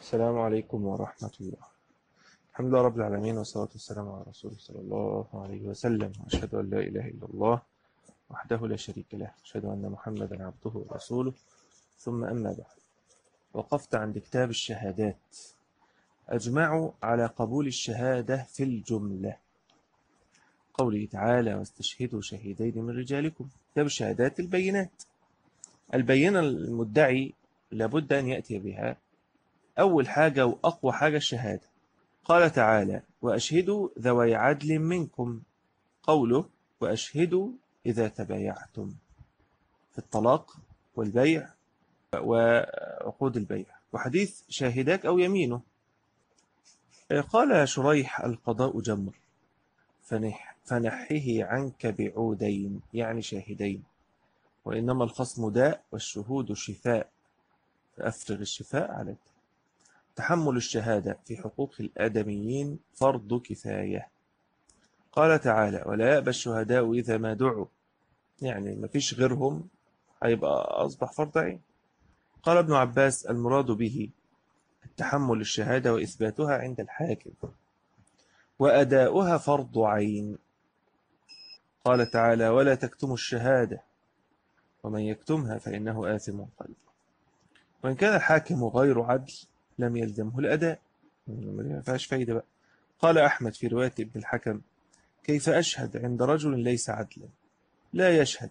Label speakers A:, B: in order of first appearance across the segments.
A: السلام عليكم ورحمة الله الحمد لله رب العالمين والصلاة والسلام على رسوله صلى الله عليه وسلم وأشهد أن لا إله إلا الله وحده لا شريك له أشهد أن محمدا عبده ورسوله ثم أما بعد وقفت عند كتاب الشهادات أجمعوا على قبول الشهادة في الجملة قوله تعالى واستشهدوا شهيدين من رجالكم كتاب الشهادات البينات البينة المدعي لابد أن يأتي بها أول حاجة وأقوى حاجة الشهادة قال تعالى وأشهدوا ذوي عدل منكم قوله وأشهدوا إذا تبايعتم في الطلاق والبيع وعقود البيع وحديث شاهداك أو يمينه قال شريح القضاء جمر فنح فنحه عنك بعودين يعني شاهدين وإنما الخصم داء والشهود شفاء فأفرغ الشفاء على الداء تحمل الشهادة في حقوق الآدميين فرض كفاية قال تعالى ولا يأبى الشهداء إذا ما دعوا يعني ما فيش غيرهم هيبقى أصبح فرض عين قال ابن عباس المراد به التحمل الشهادة وإثباتها عند الحاكم وأداؤها فرض عين قال تعالى ولا تكتموا الشهادة ومن يكتمها فإنه آثم قلبه وإن كان الحاكم غير عدل لم يلزمه الأداء ما فيهاش فايدة بقى قال أحمد في رواية ابن الحكم كيف أشهد عند رجل ليس عدلا لا يشهد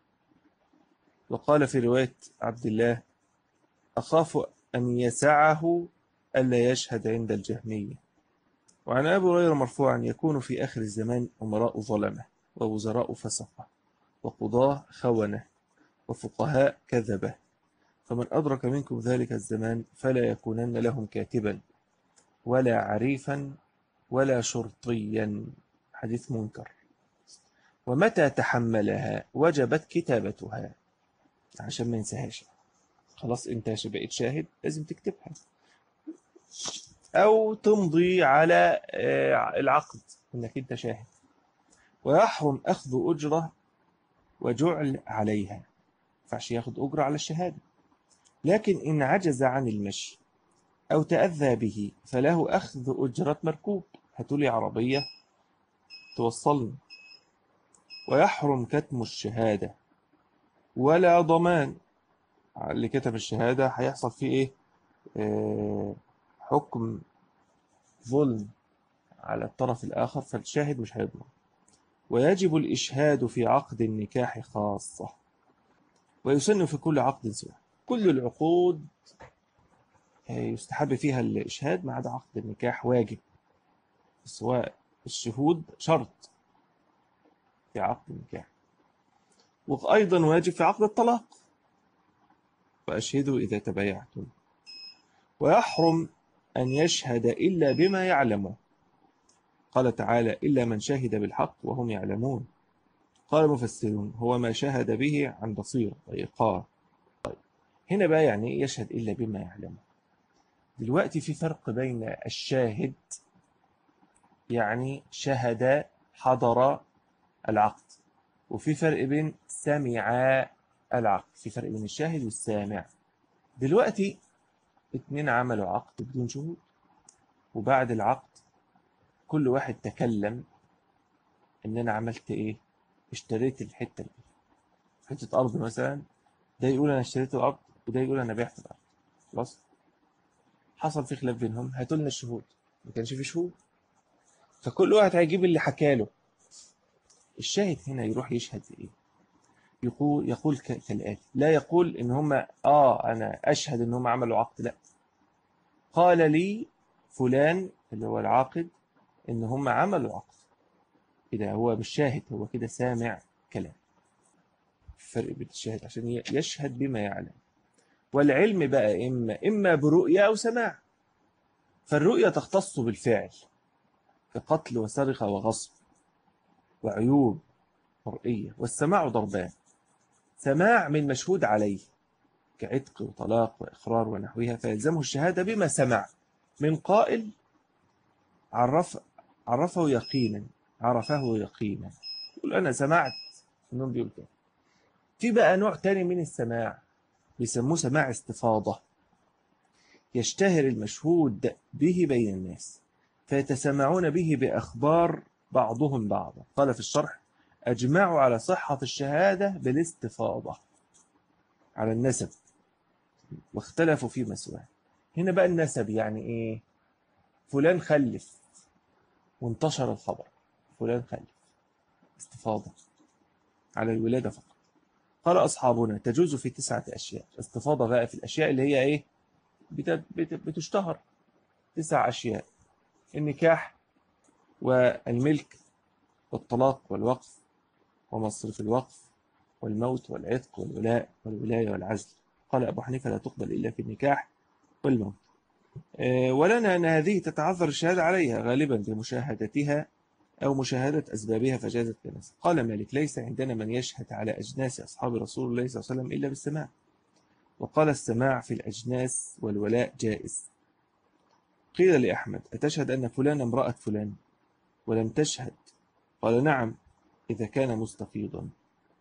A: وقال في رواية عبد الله أخاف أن يسعه ألا يشهد عند الجهمية وعن أبي هريرة مرفوعا يكون في آخر الزمان أمراء ظلمة ووزراء فسقة وقضاة خونة وفقهاء كذبة فمن أدرك منكم ذلك الزمان فلا يكونن لهم كاتبا ولا عريفا ولا شرطيا حديث منكر ومتى تحملها وجبت كتابتها عشان ما ينساهاش خلاص انت بقيت شاهد لازم تكتبها او تمضي على العقد انك انت شاهد ويحرم اخذ اجره وجعل عليها فعش ياخد اجره على الشهاده لكن إن عجز عن المشي أو تأذى به فله أخذ أجرة مركوب هتولي عربية توصلني ويحرم كتم الشهادة ولا ضمان اللي كتب الشهادة هيحصل فيه إيه آه حكم ظلم على الطرف الآخر فالشاهد مش هيضمن ويجب الإشهاد في عقد النكاح خاصة ويسن في كل عقد سواء كل العقود يستحب فيها الإشهاد ما عدا عقد النكاح واجب سواء الشهود شرط في عقد النكاح وأيضا واجب في عقد الطلاق فأشهدوا إذا تبايعتم ويحرم أن يشهد إلا بما يعلمه قال تعالى إلا من شهد بالحق وهم يعلمون قال المفسرون هو ما شهد به عن بصيرة وإيقار هنا بقى يعني يشهد إلا بما يعلمه دلوقتي في فرق بين الشاهد يعني شهد حضر العقد وفي فرق بين سمع العقد في فرق بين الشاهد والسامع دلوقتي اتنين عملوا عقد بدون شهود وبعد العقد كل واحد تكلم ان انا عملت ايه اشتريت الحتة دي حتة ارض مثلا ده يقول انا اشتريت الارض وده يقول انا بعت الارض خلاص حصل في خلاف بينهم هاتوا لنا الشهود ما كانش في شهود فكل واحد هيجيب اللي حكى له الشاهد هنا يروح يشهد ايه يقول يقول كالآتي لا يقول ان هم اه انا اشهد ان هم عملوا عقد لا قال لي فلان اللي هو العاقد ان هم عملوا عقد كده هو مش شاهد هو كده سامع كلام فرق بين الشاهد عشان يشهد بما يعلم والعلم بقى إما إما برؤية أو سماع فالرؤية تختص بالفعل كقتل وسرقة وغصب وعيوب مرئية والسماع ضربان سماع من مشهود عليه كعتق وطلاق وإقرار ونحوها فيلزمه الشهادة بما سمع من قائل عرف عرفه يقينا عرفه يقينا يقول أنا سمعت إنهم بيقول كده في بقى نوع تاني من السماع بيسموه سماع استفاضة يشتهر المشهود به بين الناس فيتسمعون به بأخبار بعضهم بعضا قال في الشرح أجمعوا على صحة الشهادة بالاستفاضة على النسب واختلفوا في مسواه هنا بقى النسب يعني إيه فلان خلف وانتشر الخبر فلان خلف استفاضة على الولادة فقط قال أصحابنا تجوز في تسعة أشياء استفاضة بقى في الأشياء اللي هي إيه بتشتهر تسع أشياء النكاح والملك والطلاق والوقف ومصرف الوقف والموت والعتق والولاء والولاية والعزل قال أبو حنيفة لا تقبل إلا في النكاح والموت آه، ولنا أن هذه تتعذر الشهادة عليها غالبا بمشاهدتها أو مشاهدة أسبابها فجازت كنسة قال مالك ليس عندنا من يشهد على أجناس أصحاب رسول الله صلى الله عليه وسلم إلا بالسماع وقال السماع في الأجناس والولاء جائز قيل لأحمد أتشهد أن فلان امرأة فلان ولم تشهد قال نعم إذا كان مستفيضا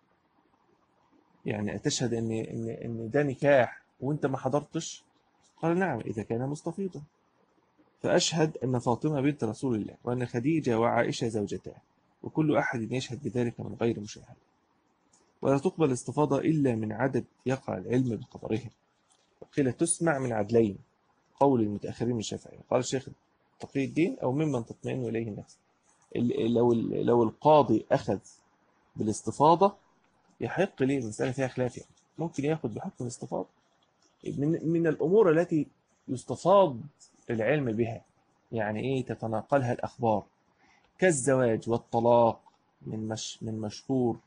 A: يعني أتشهد أن, إن, إن ده نكاح وانت ما حضرتش قال نعم إذا كان مستفيضا فأشهد أن فاطمة بنت رسول الله وأن خديجة وعائشة زوجتاه وكل أحد يشهد بذلك من غير مشاهد ولا تقبل الاستفاضة إلا من عدد يقع العلم بخبرهم وقيل تسمع من عدلين قول المتأخرين من الشافعي قال الشيخ تقي الدين أو ممن تطمئن إليه النفس لو لو القاضي أخذ بالاستفاضة يحق ليه المسألة فيها خلاف يعني ممكن ياخد بحكم الاستفاضة من من الأمور التي يستفاض العلم بها يعني إيه تتناقلها الأخبار كالزواج والطلاق من مش من مشهور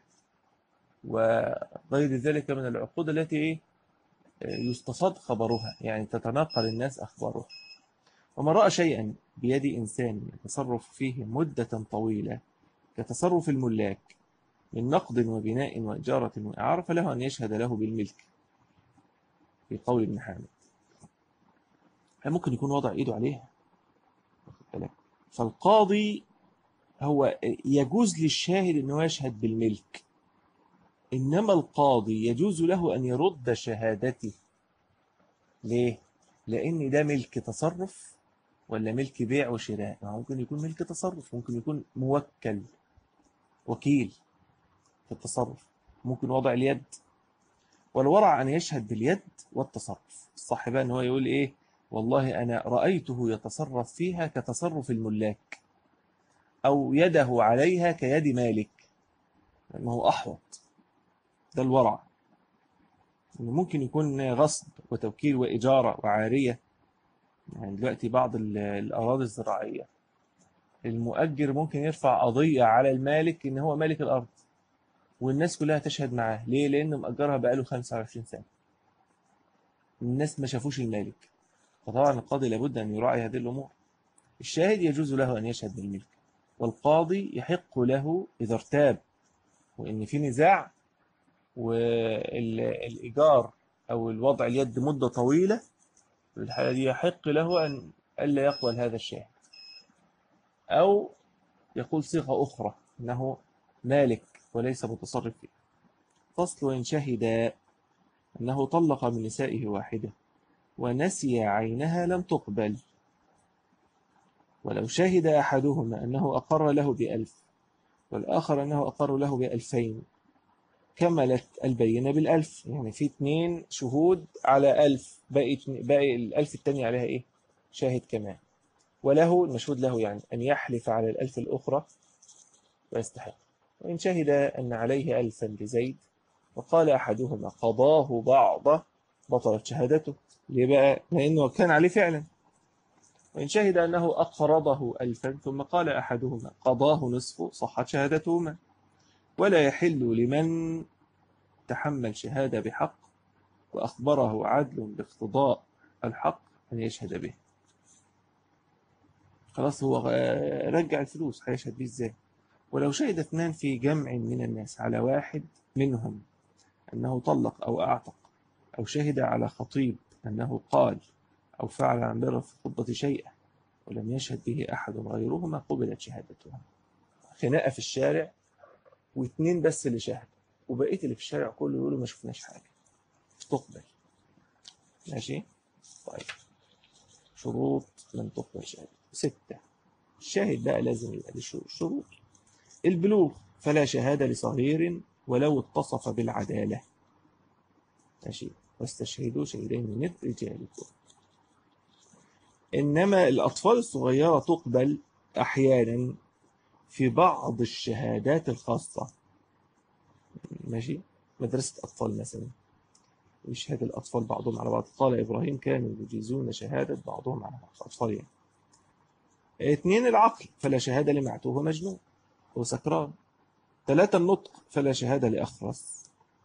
A: وغير ذلك من العقود التي إيه يستفاد خبرها يعني تتناقل الناس أخبارها ومن رأى شيئا بيد إنسان يتصرف فيه مدة طويلة كتصرف الملاك من نقد وبناء وإجارة وإعارة فله أن يشهد له بالملك في قول ابن حامد ممكن يكون وضع إيده عليها فالقاضي هو يجوز للشاهد أنه يشهد بالملك إنما القاضي يجوز له أن يرد شهادته ليه؟ لأن ده ملك تصرف ولا ملك بيع وشراء ممكن يكون ملك تصرف ممكن يكون موكل وكيل في التصرف ممكن وضع اليد والورع أن يشهد باليد والتصرف الصح بقى أن هو يقول إيه والله أنا رأيته يتصرف فيها كتصرف الملاك أو يده عليها كيد مالك لأنه أحوط ده الورع ممكن يكون غصب وتوكيل وإجارة وعارية يعني دلوقتي بعض الأراضي الزراعية المؤجر ممكن يرفع قضية على المالك إن هو مالك الأرض والناس كلها تشهد معاه ليه؟ لأنه مأجرها بقاله 25 سنة الناس ما شافوش المالك فطبعا القاضي لابد أن يراعي هذه الأمور الشاهد يجوز له أن يشهد بالملك والقاضي يحق له إذا ارتاب وإن في نزاع والإيجار أو الوضع اليد مدة طويلة في الحالة دي يحق له أن ألا يقبل هذا الشاهد أو يقول صيغة أخرى أنه مالك وليس متصرف فيه فصل إن شهد أنه طلق من نسائه واحدة ونسي عينها لم تقبل ولو شهد أحدهما أنه أقر له بألف والآخر أنه أقر له بألفين كملت البينة بالألف يعني في اثنين شهود على ألف باقي, باقي الألف التانية عليها إيه شاهد كمان وله المشهود له يعني أن يحلف على الألف الأخرى ويستحق وإن شهد أن عليه ألفا لزيد وقال أحدهما قضاه بعض بطلت شهادته ليه بقى لأنه كان عليه فعلا وإن شهد أنه أقرضه ألفا ثم قال أحدهما قضاه نصفه صحت شهادتهما ولا يحل لمن تحمل شهادة بحق وأخبره عدل باقتضاء الحق أن يشهد به خلاص هو رجع الفلوس هيشهد به ازاي ولو شهد اثنان في جمع من الناس على واحد منهم أنه طلق أو أعتق أو شهد على خطيب أنه قال أو فعل عن بر في خطبة شيئا ولم يشهد به أحد غيرهما قبلت شهادتهم خناقة في الشارع واثنين بس اللي شهدوا وبقية اللي في الشارع كله يقولوا ما شفناش حاجة تقبل ماشي طيب شروط من تقبل شهادة ستة الشاهد بقى لازم يبقى له شروط شروط البلوغ فلا شهادة لصغير ولو اتصف بالعدالة ماشي واستشهدوا شهيدين من رجالكم إنما الأطفال الصغيرة تقبل أحيانا في بعض الشهادات الخاصة ماشي مدرسة أطفال مثلا يشهد الأطفال بعضهم على بعض قال إبراهيم كانوا يجيزون شهادة بعضهم على بعض أطفال يعني اثنين العقل فلا شهادة لمعتوه مجنون وسكران ثلاثة النطق فلا شهادة لأخرس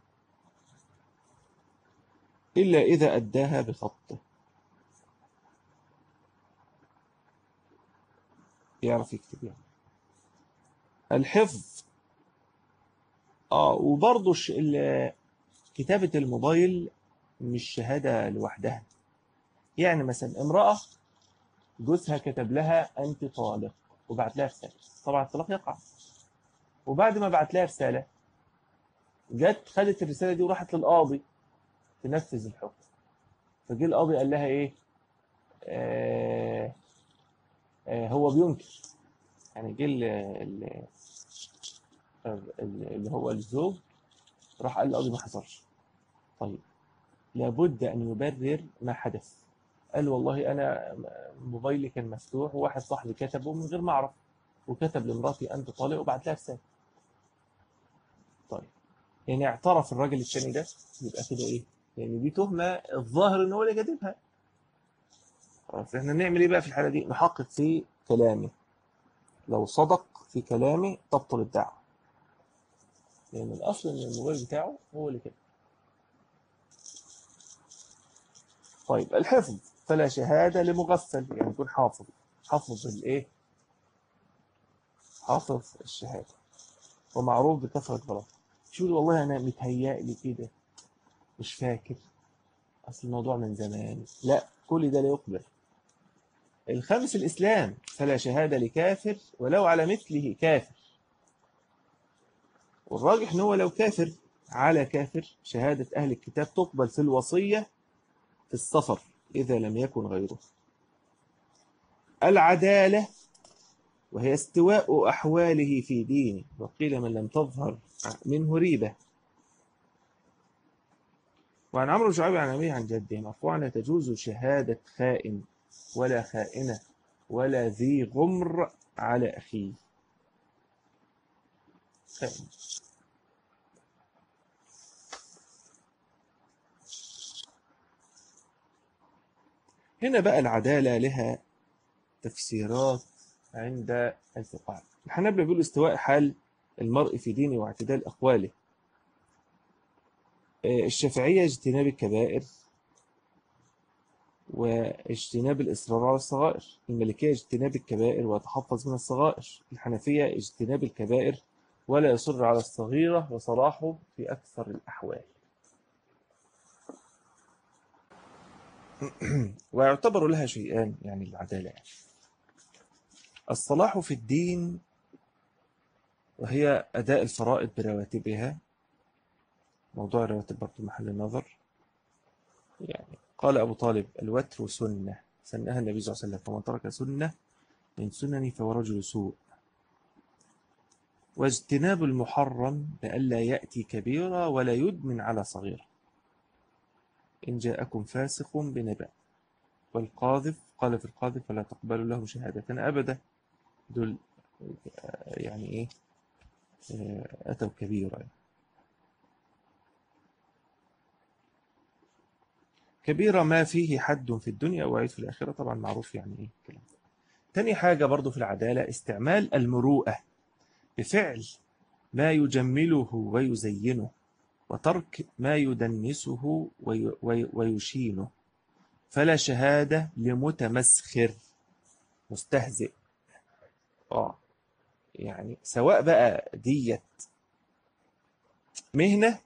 A: إلا إذا أداها بخطه يعرف يكتب يعني الحفظ اه وبرضه ش- ال- كتابة الموبايل مش شهادة لوحدها يعني مثلا امرأة جوزها كتب لها أنت طالق وبعت لها رسالة طبعا الطلاق يقع وبعد ما بعت لها رسالة جت خدت الرسالة دي وراحت للقاضي تنفذ الحكم فجه القاضي قال لها إيه آه آه هو بينكر يعني جه ال- ال- ال- اللي هو الزوج راح قال للقاضي ما حصلش طيب لابد أن يبرر ما حدث قال والله أنا موبايلي كان مفتوح وواحد صاحبي كتبه من غير ما أعرف وكتب لمراتي أنت طالق وبعت لها رسالة طيب يعني اعترف الراجل الثاني ده يبقى كده إيه؟ يعني دي تهمة الظاهر إن هو اللي كاتبها خلاص احنا نعمل إيه بقى في الحالة دي؟ نحقق في كلامه لو صدق في كلامه تبطل الدعوة لأن الأصل إن الموبايل بتاعه هو اللي كده طيب الحفظ فلا شهادة لمغفل يعني يكون حافظ حافظ الإيه؟ حافظ الشهادة ومعروف بكثرة غلط شو والله أنا متهيأ لي كده مش فاكر أصل الموضوع من زمان لا كل ده لا يقبل الخامس الإسلام فلا شهادة لكافر ولو على مثله كافر والراجح إن هو لو كافر على كافر شهادة أهل الكتاب تقبل في الوصية في السفر إذا لم يكن غيره العدالة وهي استواء أحواله في دينه وقيل من لم تظهر منه ريبة وعن عمرو بن شعيب عن أبيه عن جده مرفوعا لا تجوز شهادة خائن ولا خائنة ولا ذي غمر على أخيه خائن هنا بقى العدالة لها تفسيرات عند الفقهاء الحنابلة بيقولوا استواء حال المرء في دينه واعتدال أقواله آه، الشافعية اجتناب الكبائر واجتناب الإصرار على الصغائر المالكية اجتناب الكبائر ويتحفظ من الصغائر الحنفية اجتناب الكبائر ولا يصر على الصغيرة وصلاحه في أكثر الأحوال ويعتبر لها شيئان يعني العدالة يعني. الصلاح في الدين وهي أداء الفرائض برواتبها موضوع الرواتب برضه محل النظر يعني قال أبو طالب الوتر سنة سنها النبي صلى الله عليه وسلم فمن ترك سنة من سنني فهو رجل سوء واجتناب المحرم بألا يأتي كبيرة ولا يدمن على صغيرة إن جاءكم فاسق بنبأ والقاذف قال في القاذف فلا تقبل له شهادة أبدا دول آه، يعني إيه آه، أتوا كبيرة كبيرة ما فيه حد في الدنيا وعيد في الآخرة طبعا معروف يعني إيه الكلام ده. تاني حاجة برضو في العدالة استعمال المروءة بفعل ما يجمله ويزينه وترك ما يدنسه وي وي ويشينه فلا شهادة لمتمسخر مستهزئ اه يعني سواء بقى ديت مهنة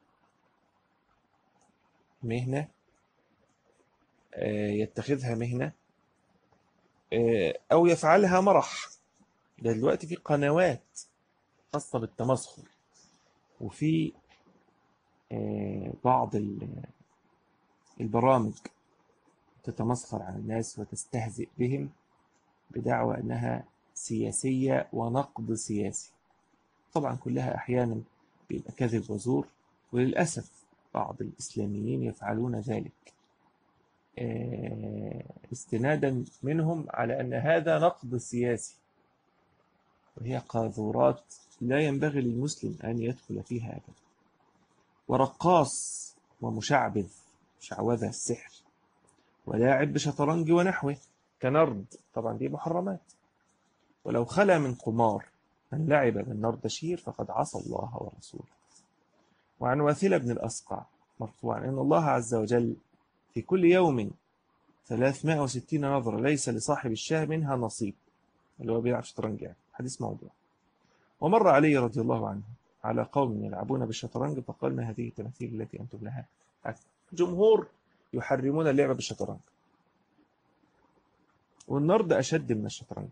A: مهنة آه، يتخذها مهنة آه، أو يفعلها مرح ده دلوقتي في قنوات خاصة بالتمسخر وفي آه، بعض ال- البرامج تتمسخر على الناس وتستهزئ بهم بدعوى أنها سياسية ونقد سياسي طبعا كلها أحيانا بيبقى كذب وزور وللأسف بعض الإسلاميين يفعلون ذلك آه، استنادا منهم على أن هذا نقد سياسي وهي قاذورات لا ينبغي للمسلم أن يدخل فيها أبدا ورقاص ومشعبذ شعوذة السحر ولاعب بشطرنج ونحوه كنرد طبعا دي محرمات ولو خلا من قمار من لعب بالنردشير فقد عصى الله ورسوله وعن واثلة بن الأسقع مرفوعا إن الله عز وجل في كل يوم 360 نظرة ليس لصاحب الشاه منها نصيب اللي هو بيلعب شطرنج يعني حديث موضوع ومر علي رضي الله عنه على قوم يلعبون بالشطرنج فقال ما هذه التماثيل التي أنتم لها جمهور يحرمون اللعب بالشطرنج والنرد أشد من الشطرنج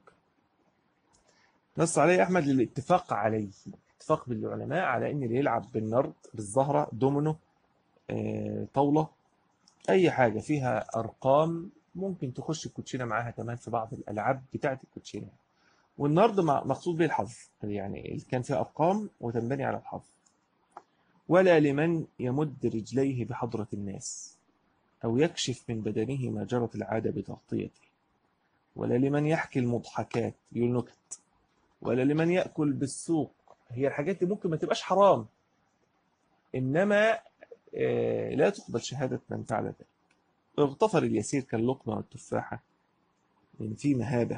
A: نص عليه أحمد للاتفاق عليه اتفاق بالعلماء على أن اللي يلعب بالنرد بالزهرة دومينو آه، طاولة أي حاجة فيها أرقام ممكن تخش الكوتشينة معاها كمان في بعض الألعاب بتاعة الكوتشينة والنرد مقصود به الحظ يعني اللي كان فيه أرقام وتنبني على الحظ ولا لمن يمد رجليه بحضرة الناس أو يكشف من بدنه ما جرت العادة بتغطيته ولا لمن يحكي المضحكات يقول نكت ولا لمن يأكل بالسوق هي الحاجات دي ممكن ما تبقاش حرام إنما آه، لا تقبل شهادة من فعل ذلك اغتفر اليسير كاللقمة والتفاحة لأن في مهابة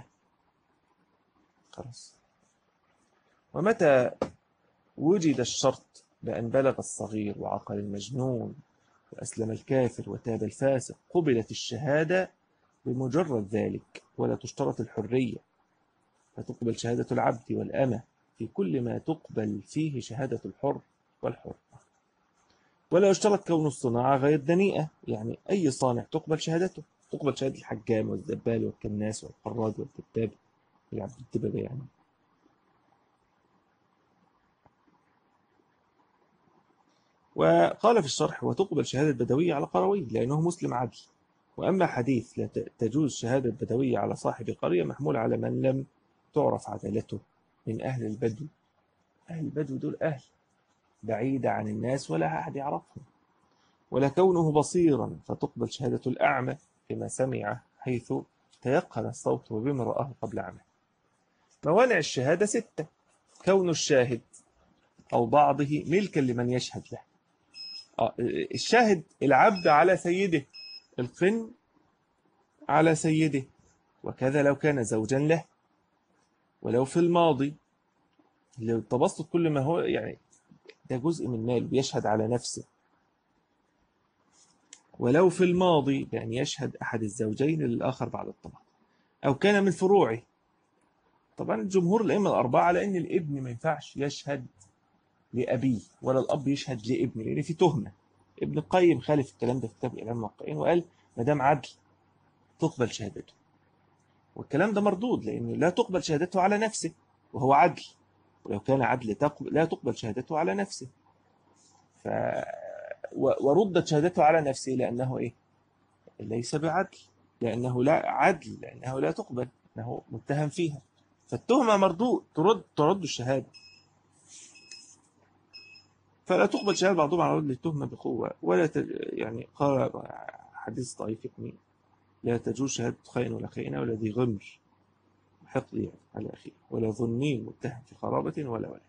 A: خلاص ومتى وجد الشرط بأن بلغ الصغير وعقل المجنون وأسلم الكافر وتاب الفاسق قبلت الشهادة بمجرد ذلك ولا تشترط الحرية فتقبل شهادة العبد والأمة في كل ما تقبل فيه شهادة الحر والحر ولا يشترط كون الصناعة غير دنيئة يعني أي صانع تقبل شهادته تقبل شهادة الحجام والزبال والكناس والحراج والكتاب يلعب بالدبابة يعني وقال في الشرح وتقبل شهادة بدوية على قروي لأنه مسلم عدل وأما حديث لا تجوز شهادة بدوية على صاحب قرية محمول على من لم تعرف عدالته من أهل البدو أهل البدو دول أهل بعيدة عن الناس ولا أحد يعرفهم ولا كونه بصيرا فتقبل شهادة الأعمى فيما سمع حيث تيقن الصوت وبما رآه قبل عمه موانع الشهادة ستة كون الشاهد أو بعضه ملكا لمن يشهد له آه، الشاهد العبد على سيده القن على سيده وكذا لو كان زوجا له ولو في الماضي لو التبسط كل ما هو يعني ده جزء من ماله بيشهد على نفسه ولو في الماضي بأن يشهد أحد الزوجين للآخر بعد الطلاق أو كان من فروعه طبعا الجمهور الأئمة الأربعة على أن الابن ما ينفعش يشهد لأبيه ولا الأب يشهد لابنه لأن في تهمة ابن القيم خالف الكلام ده في كتاب الإعلام الموقعين وقال ما دام عدل تقبل شهادته والكلام ده مردود لأنه لا تقبل شهادته على نفسه وهو عدل ولو كان عدل تقبل لا تقبل شهادته على نفسه ف وردت شهادته على نفسه لأنه إيه ليس بعدل لأنه لا عدل لأنه لا تقبل أنه متهم فيها فالتهمة مردود ترد ترد الشهادة فلا تقبل شهادة بعضهم على رد التهمة بقوة ولا تج... يعني قال حديث ضعيف ابني لا تجوز شهادة خائن ولا خائنة ولا ذي غمر حقد يعني على أخيه ولا ظنين متهم في خرابة ولا ولا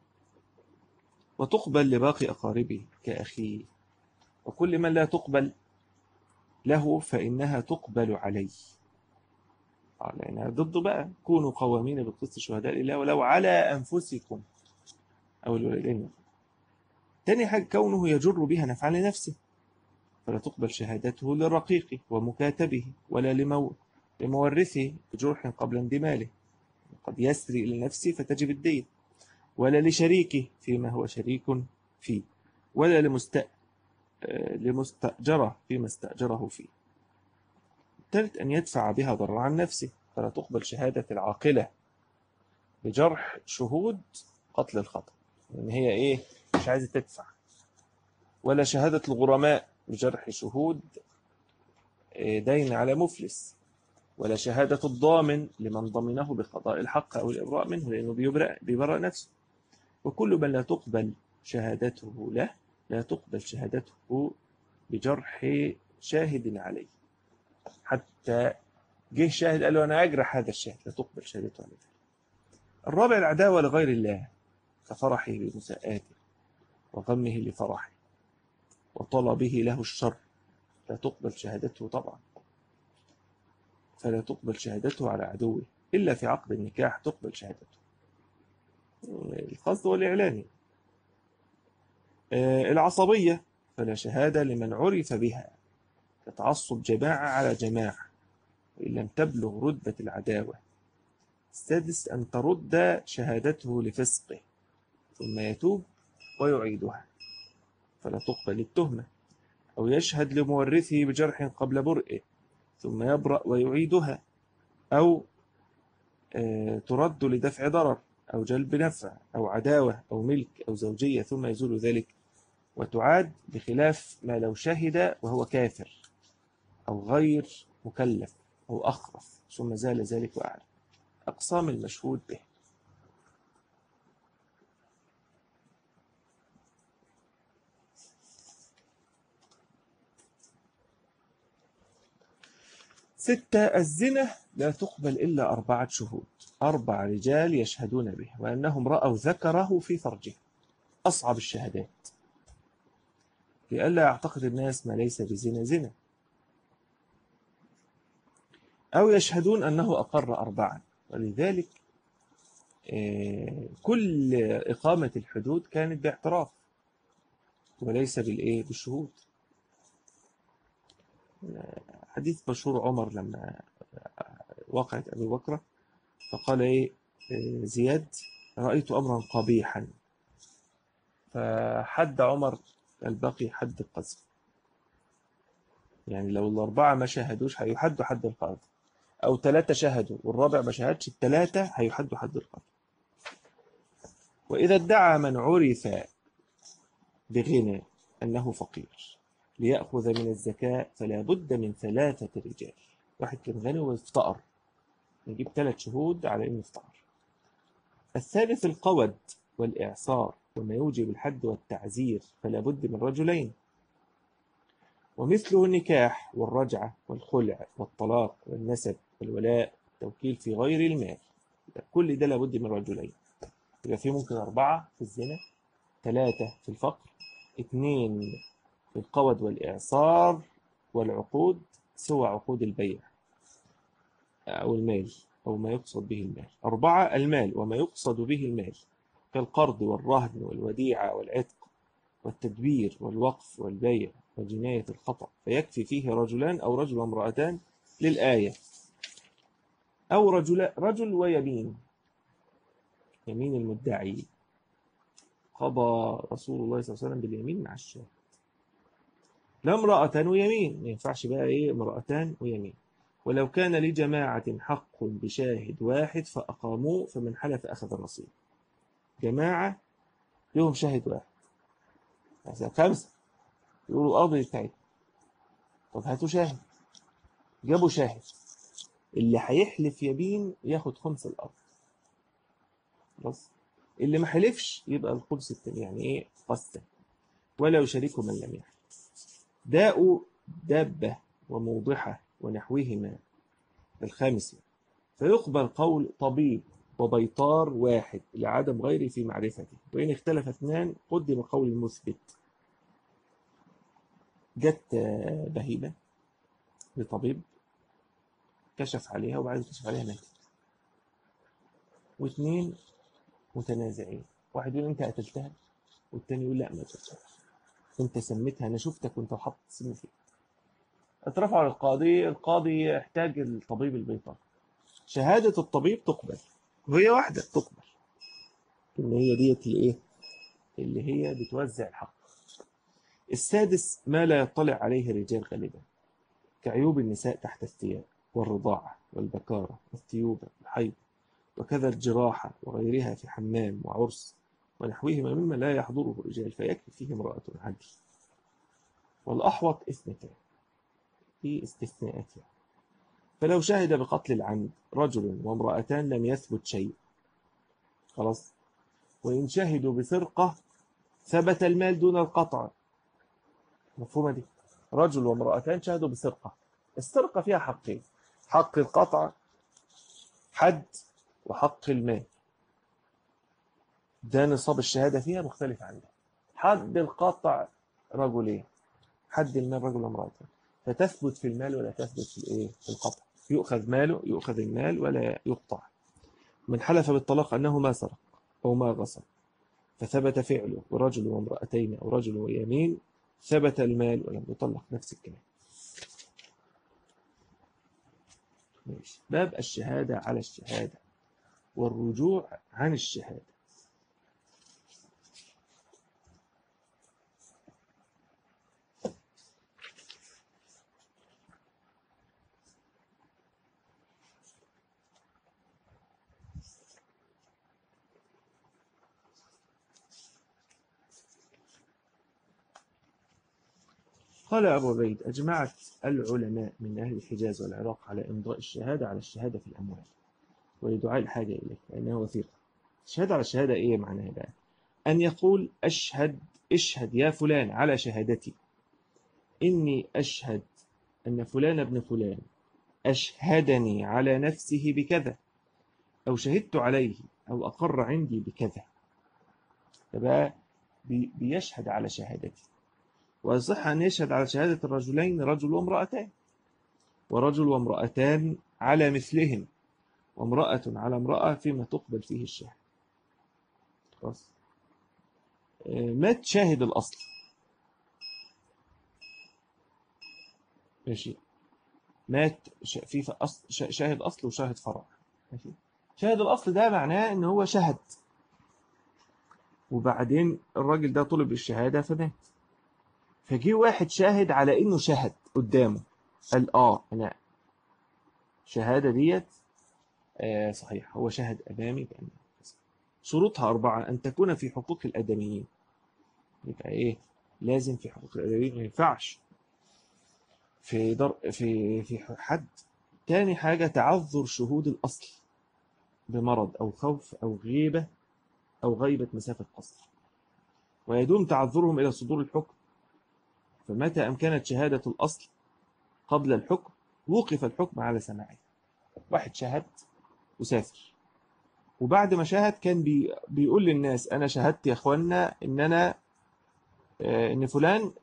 A: وتقبل لباقي أقاربه كأخيه وكل من لا تقبل له فإنها تقبل عليه آه، لأنها ضد بقى كونوا قوامين بالقسط شهداء لله ولو على أنفسكم أو الوالدين تاني حاجة كونه يجر بها نفعا لنفسه فلا تقبل شهادته للرقيق ومكاتبه ولا لمو... لمورثه بجرح قبل اندماله قد يسري إلى نفسه فتجب الدين ولا لشريكه فيما هو شريك فيه ولا لمست... لمستأجره فيما استأجره فيه الثالث أن يدفع بها ضرر عن نفسه فلا تقبل شهادة العاقلة بجرح شهود قتل الخطأ لأن هي إيه مش عايزة تدفع ولا شهادة الغرماء بجرح شهود دين على مفلس ولا شهادة الضامن لمن ضمنه بقضاء الحق أو الإبراء منه لأنه بيبرأ, بيبرأ نفسه وكل من لا تقبل شهادته له لا تقبل شهادته بجرح شاهد عليه حتى جه شاهد قال له أنا أجرح هذا الشاهد لا تقبل شهادته عليه الرابع العداوة لغير الله كفرحه بمساءاته وغمه لفرحه وطلبه له الشر لا تقبل شهادته طبعا فلا تقبل شهادته على عدوه إلا في عقد النكاح تقبل شهادته القصد والإعلاني آه، العصبية فلا شهادة لمن عرف بها كتعصب جماعة على جماعة وإن لم تبلغ رتبة العداوة السادس أن ترد شهادته لفسقه ثم يتوب ويعيدها فلا تقبل التهمة أو يشهد لمورثه بجرح قبل برئه ثم يبرأ ويعيدها أو آه، ترد لدفع ضرر أو جلب نفع أو عداوة أو ملك أو زوجية ثم يزول ذلك وتعاد بخلاف ما لو شهد وهو كافر أو غير مكلف أو أخرف ثم زال ذلك وأعلم أقسام المشهود به ستة الزنا لا تقبل إلا أربعة شهود أربع رجال يشهدون به وأنهم رأوا ذكره في فرجه أصعب الشهادات لئلا يعتقد الناس ما ليس بزنا زنا أو يشهدون أنه أقر أربعا ولذلك آه، كل إقامة الحدود كانت باعتراف وليس بالإيه بالشهود حديث مشهور عمر لما وقعت أبي بكر فقال إيه زياد رأيت أمرا قبيحا فحد عمر الباقي حد القذف يعني لو الأربعة ما شاهدوش هيحدوا حد القذف أو ثلاثة شهدوا والرابع ما شهدش الثلاثة هيحدوا حد القذف وإذا ادعى من عرف بغنى أنه فقير ليأخذ من الزكاة فلا بد من ثلاثة رجال واحد كان غني وافتقر نجيب ثلاث شهود على إنه افتقر الثالث القود والإعصار وما يوجب الحد والتعزير فلا بد من رجلين ومثله النكاح والرجعة والخلع والطلاق والنسب والولاء التوكيل في غير المال كل ده لابد من رجلين يبقى في ممكن أربعة في الزنا ثلاثة في الفقر اثنين في القود والإعصار والعقود سوى عقود البيع أو المال أو ما يقصد به المال أربعة المال وما يقصد به المال كالقرض والرهن والوديعة والعتق والتدبير والوقف والبيع وجناية الخطأ فيكفي فيه رجلان أو رجل وامرأتان للآية أو رجل, رجل ويمين يمين المدعي قضى رسول الله صلى الله عليه وسلم باليمين مع الشاهد لا امرأة ويمين ما ينفعش بقى إيه امرأتان ويمين ولو كان لجماعة حق بشاهد واحد فأقاموه فمن حلف أخذ النصيب جماعة لهم شاهد واحد مثلا خمسة يقولوا أرض بتاعتنا طب هاتوا شاهد جابوا شاهد اللي هيحلف يمين ياخد خمس الأرض بس اللي ما حلفش يبقى الخمس التاني يعني ايه قسم ولا يشاركه من لم يحلف داء دابة وموضحة ونحوهما الخامس فيقبل قول طبيب وبيطار واحد لعدم غيره في معرفته وإن اختلف اثنان قدم قول المثبت جت بهيمة لطبيب كشف عليها وبعد كشف عليها ماتت واثنين متنازعين واحد يقول انت قتلتها والتاني يقول لا ما قتلتهاش انت سميتها انا شفتك وانت حاطط سم فيها اترفع على القاضي القاضي يحتاج الطبيب البيطري شهادة الطبيب تقبل وهي واحدة تقبل ان هي ديت الايه اللي هي بتوزع الحق السادس ما لا يطلع عليه الرجال غالبا كعيوب النساء تحت الثياب والرضاعة والبكارة والثيوبة والحيض وكذا الجراحة وغيرها في حمام وعرس ونحوهما مما لا يحضره الرجال فيكفي فيه امرأة عدل والأحوط اثنتان في استثناءاتها فلو شهد بقتل العمد رجل وامرأتان لم يثبت شيء خلاص وإن شهدوا بسرقة ثبت المال دون القطع مفهومة دي رجل وامرأتان شهدوا بسرقة السرقة فيها حقين حق القطع حد وحق المال ده نصاب الشهادة فيها مختلف عن ده حد القطع رجلين حد المال رجل وامرأتان فتثبت في المال ولا تثبت في الايه في القطع يؤخذ ماله يؤخذ المال ولا يقطع من حلف بالطلاق أنه ما سرق أو ما غصب فثبت فعله ورجل وامرأتين أو رجل ويمين ثبت المال ولم يطلق نفس الكلام ماشي باب الشهادة على الشهادة والرجوع عن الشهادة قال أبو عبيد أجمعت العلماء من أهل الحجاز والعراق على إمضاء الشهادة على الشهادة في الأموال ولدعاء الحاجة إليه لأنها وثيقة الشهادة على الشهادة إيه معناها بقى أن يقول أشهد اشهد يا فلان على شهادتي إني أشهد أن فلان ابن فلان أشهدني على نفسه بكذا أو شهدت عليه أو أقر عندي بكذا فبقى بيشهد على شهادتي ويصح أن يشهد على شهادة الرجلين رجل وامرأتان ورجل وامرأتان على مثلهم وامرأة على امرأة فيما تقبل فيه الشهادة خلاص مات شاهد الأصل ماشي مات في أصل شاهد أصل وشاهد فرع ماشي شاهد الأصل ده معناه إن هو شهد وبعدين الراجل ده طلب الشهادة فمات فجي واحد شاهد على انه شهد قدامه قال اه انا شهادة ديت آه صحيح هو شهد امامي بأن شروطها أربعة أن تكون في حقوق الآدميين يبقى إيه لازم في حقوق الآدميين ما ينفعش في در... في في حد تاني حاجة تعذر شهود الأصل بمرض أو خوف أو غيبة أو غيبة مسافة قصر ويدوم تعذرهم إلى صدور الحكم فمتى أمكنت شهادة الأصل قبل الحكم وقف الحكم على سماعه واحد شهد وسافر وبعد ما شهد كان بي بيقول للناس أنا شهدت يا أخوانا إن أنا آه إن فلان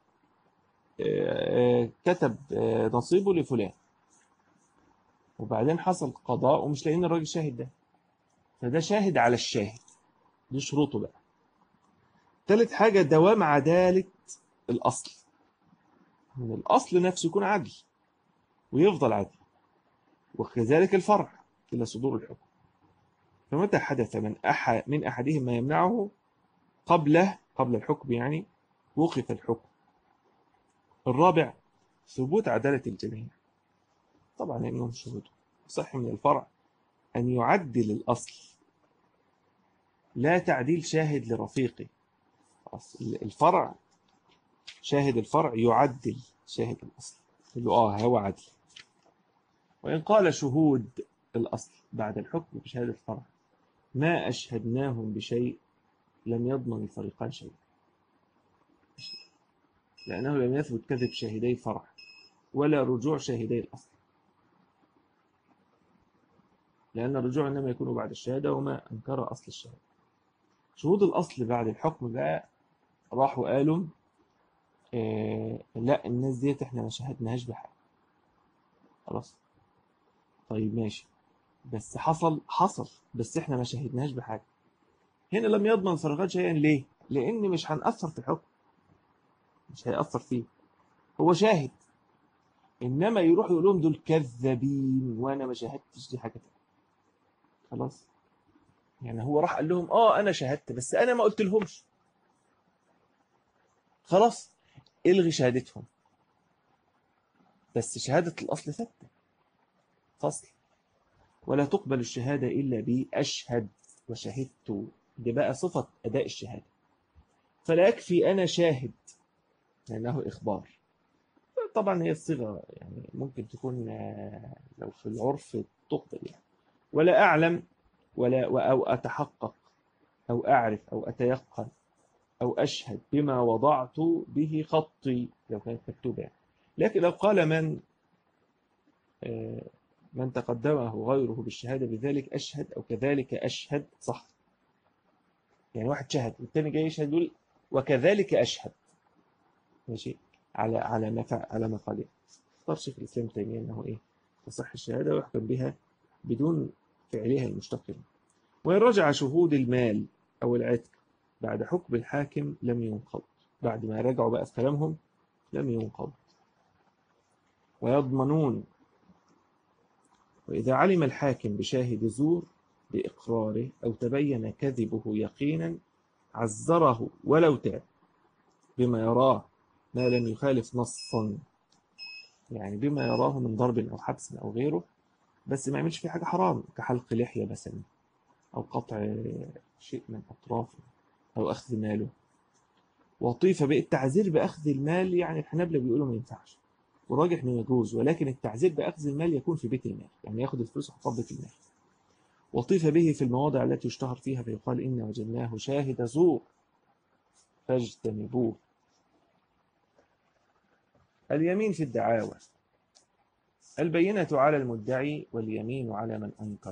A: آه كتب آه نصيبه لفلان وبعدين حصل قضاء ومش لاقيين الراجل شاهد ده فده شاهد على الشاهد دي شروطه بقى ثالث حاجة دوام عدالة الأصل من الأصل نفسه يكون عدل ويفضل عدل وكذلك الفرع إلى صدور الحكم فمتى حدث من أحد من أحدهم ما يمنعه قبله قبل الحكم يعني وقف الحكم الرابع ثبوت عدالة الجميع طبعا إنهم شهودوا صح من الفرع أن يعدل الأصل لا تعديل شاهد لرفيقه الفرع شاهد الفرع يعدل شاهد الأصل يقول له آه هو عدل وإن قال شهود الأصل بعد الحكم بشهادة الفرع ما أشهدناهم بشيء لم يضمن الفريقان شيء لأنه لم يثبت كذب شاهدي الفرع ولا رجوع شاهدي الأصل لأن الرجوع إنما يكون بعد الشهادة وما أنكر أصل الشهادة شهود الأصل بعد الحكم بقى راحوا قالوا إيه لا الناس ديت احنا ما شاهدناهاش بحاجة خلاص طيب ماشي بس حصل حصل بس احنا ما شاهدناهاش بحاجة هنا لم يضمن فرغات شيئا ليه لان مش هنأثر في الحكم مش هيأثر فيه هو شاهد انما يروح يقول لهم دول كذابين وانا ما شاهدتش دي حاجة تانية خلاص يعني هو راح قال لهم اه انا شاهدت بس انا ما قلت لهمش خلاص الغي شهادتهم بس شهادة الأصل ثابتة فصل ولا تقبل الشهادة إلا بأشهد وشهدت دي بقى صفة أداء الشهادة فلا يكفي أنا شاهد لأنه إخبار طبعا هي الصيغة يعني ممكن تكون آه، لو في العرف تقبل يعني ولا أعلم ولا أو أتحقق أو أعرف أو أتيقن أو أشهد بما وضعت به خطي لو كانت مكتوبة يعني. لكن لو قال من آه، من تقدمه غيره بالشهادة بذلك أشهد أو كذلك أشهد صح يعني واحد شهد والتاني جاي يشهد يقول وكذلك أشهد ماشي على على ما على ما قال اختار شيخ الإسلام تيمية أنه إيه تصح الشهادة ويحكم بها بدون فعلها المشتق وإن رجع شهود المال أو العتق بعد حكم الحاكم لم ينقض بعد ما رجعوا بقى في كلامهم لم ينقض ويضمنون وإذا علم الحاكم بشاهد زور بإقراره أو تبين كذبه يقينا عزره ولو تاب بما يراه ما لم يخالف نصا يعني بما يراه من ضرب أو حبس أو غيره بس ما يعملش فيه حاجة حرام كحلق لحية مثلا أو قطع شيء من أطرافه أو أخذ ماله وطيف بالتعزير بأخذ المال يعني الحنابلة بيقولوا ما ينفعش وراجح انه يجوز ولكن التعزير بأخذ المال يكون في بيت المال يعني ياخد الفلوس ويحطها بيت المال وطيف به في المواضع التي يشتهر فيها فيقال إن وجدناه شاهد زور فاجتنبوه اليمين في الدعاوى البينة على المدعي واليمين على من أنكر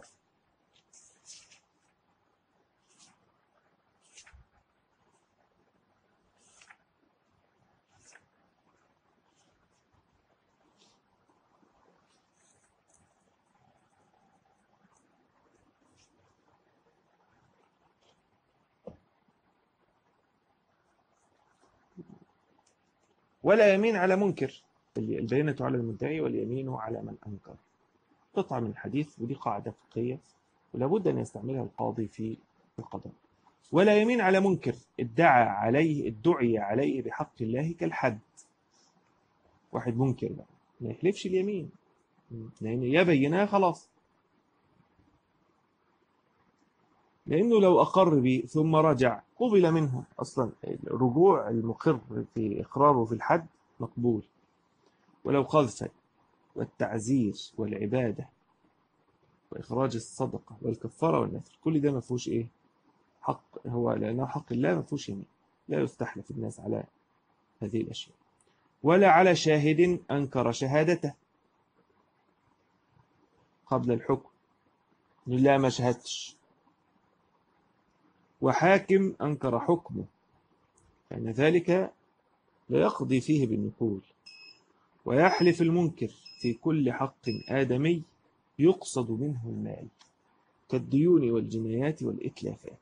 A: ولا يمين على منكر البينة على المدعي واليمين على من أنكر قطعة من الحديث ودي قاعدة فقهية ولابد أن يستعملها القاضي في القضاء ولا يمين على منكر ادعى عليه ادعي عليه بحق الله كالحد واحد منكر بقى ما يحلفش اليمين لأن يا بينها خلاص لأنه لو أقر به ثم رجع قبل منه أصلا رجوع المقر في إقراره في الحد مقبول ولو قذفا والتعزير والعبادة وإخراج الصدقة والكفارة والنذر كل ده ما فيهوش إيه حق هو لأنه حق الله ما فيهوش يمين لا يستحلف الناس على هذه الأشياء ولا على شاهد أنكر شهادته قبل الحكم لا ما شهدتش وحاكم أنكر حكمه فإن ذلك لا يقضي فيه بالنقول ويحلف المنكر في كل حق آدمي يقصد منه المال كالديون والجنايات والإتلافات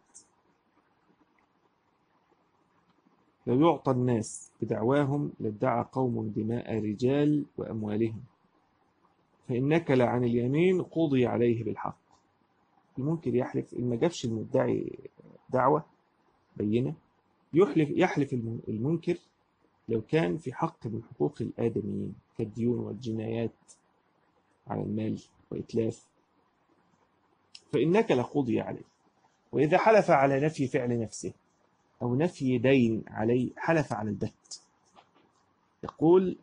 A: لو يعطى الناس بدعواهم لادعى قوم دماء رجال وأموالهم فإنك لعن اليمين قضي عليه بالحق المنكر يحلف إن ما جابش المدعي دعوة بينة يحلف يحلف المنكر لو كان في حق من حقوق الآدميين كالديون والجنايات على المال وإتلاف فإنك لقضي عليه وإذا حلف على نفي فعل نفسه أو نفي دين عليه حلف على البت يقول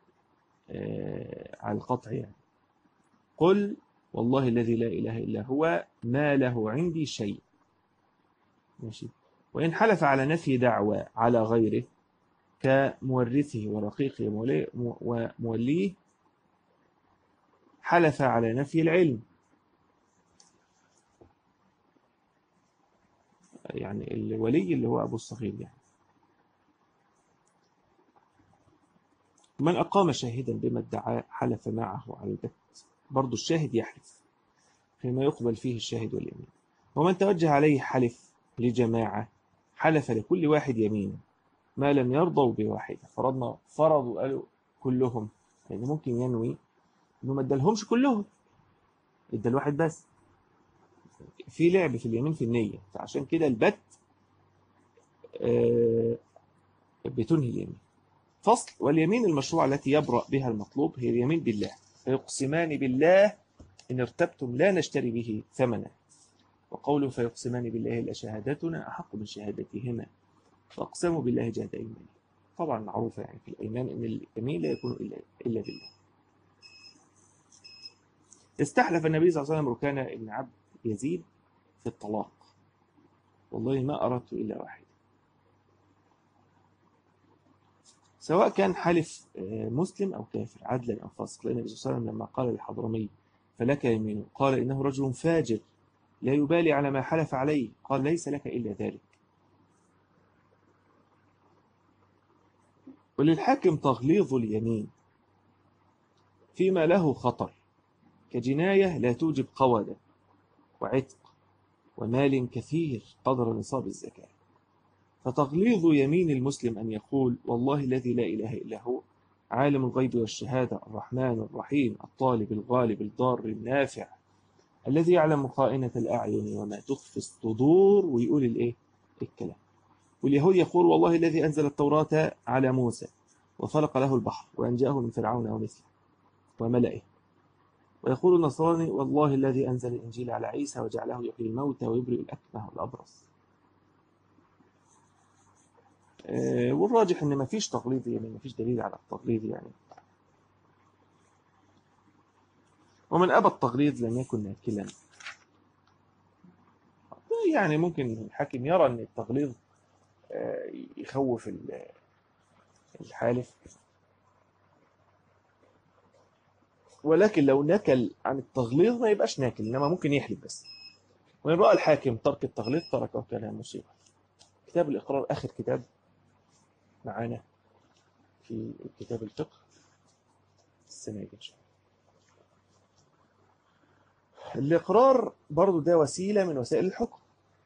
A: آه على القطع يعني قل والله الذي لا إله إلا هو ما له عندي شيء ماشي وإن حلف على نفي دعوة على غيره كمورثه ورقيقه وموليه حلف على نفي العلم يعني الولي اللي هو أبو الصغير يعني من أقام شاهدا بما ادعى حلف معه على البت برضو الشاهد يحلف فيما يقبل فيه الشاهد واليمين ومن توجه عليه حلف لجماعة حلف لكل واحد يمين ما لم يرضوا بواحدة فرضنا فرضوا قالوا كلهم يعني ممكن ينوي انه ما ادالهمش كلهم ادى الواحد بس في لعب في اليمين في النية فعشان كده البت آه، بتنهي اليمين فصل واليمين المشروع التي يبرأ بها المطلوب هي اليمين بالله فيقسمان بالله إن ارتبتم لا نشتري به ثمنا وقوله فيقسمان بالله لشهادتنا أحق من شهادتهما فأقسموا بالله جهد أيمان طبعا معروفة يعني في الأيمان إن اليمين لا يكون إلا, إلا بالله استحلف النبي صلى الله عليه وسلم ركان ابن عبد يزيد في الطلاق والله ما أردت إلا واحد سواء كان حلف مسلم أو كافر عدلا أو فاسق لأن النبي صلى الله عليه وسلم لما قال للحضرمي فلك يمينه قال إنه رجل فاجر لا يبالي على ما حلف عليه قال ليس لك إلا ذلك وللحاكم تغليظ اليمين فيما له خطر كجناية لا توجب قودة وعتق ومال كثير قدر نصاب الزكاة فتغليظ يمين المسلم أن يقول والله الذي لا إله إلا هو عالم الغيب والشهادة الرحمن الرحيم الطالب الغالب الضار النافع الذي يعلم خائنة الأعين وما تخفي الصدور ويقول الإيه؟ الكلام واليهود يقول والله الذي أنزل التوراة على موسى وفلق له البحر وأنجاه من فرعون ومثله وملئه ويقول النصراني والله الذي أنزل الإنجيل على عيسى وجعله يحيي الموتى ويبرئ الأكمه والأبرص والراجح ان ما فيش تقليد يعني ما فيش دليل على التقليد يعني ومن أبى التقليد لم يكن ناكلا يعني ممكن الحاكم يرى أن التغليظ يخوف الحالف ولكن لو نكل عن التغليظ ما يبقاش ناكل إنما ممكن يحلف بس وإن رأى الحاكم ترك التغليظ تركه كلام مصيبة كتاب الإقرار آخر كتاب معانا في كتاب الفقه السنة دي إن شاء الله الإقرار برضو ده وسيلة من وسائل الحكم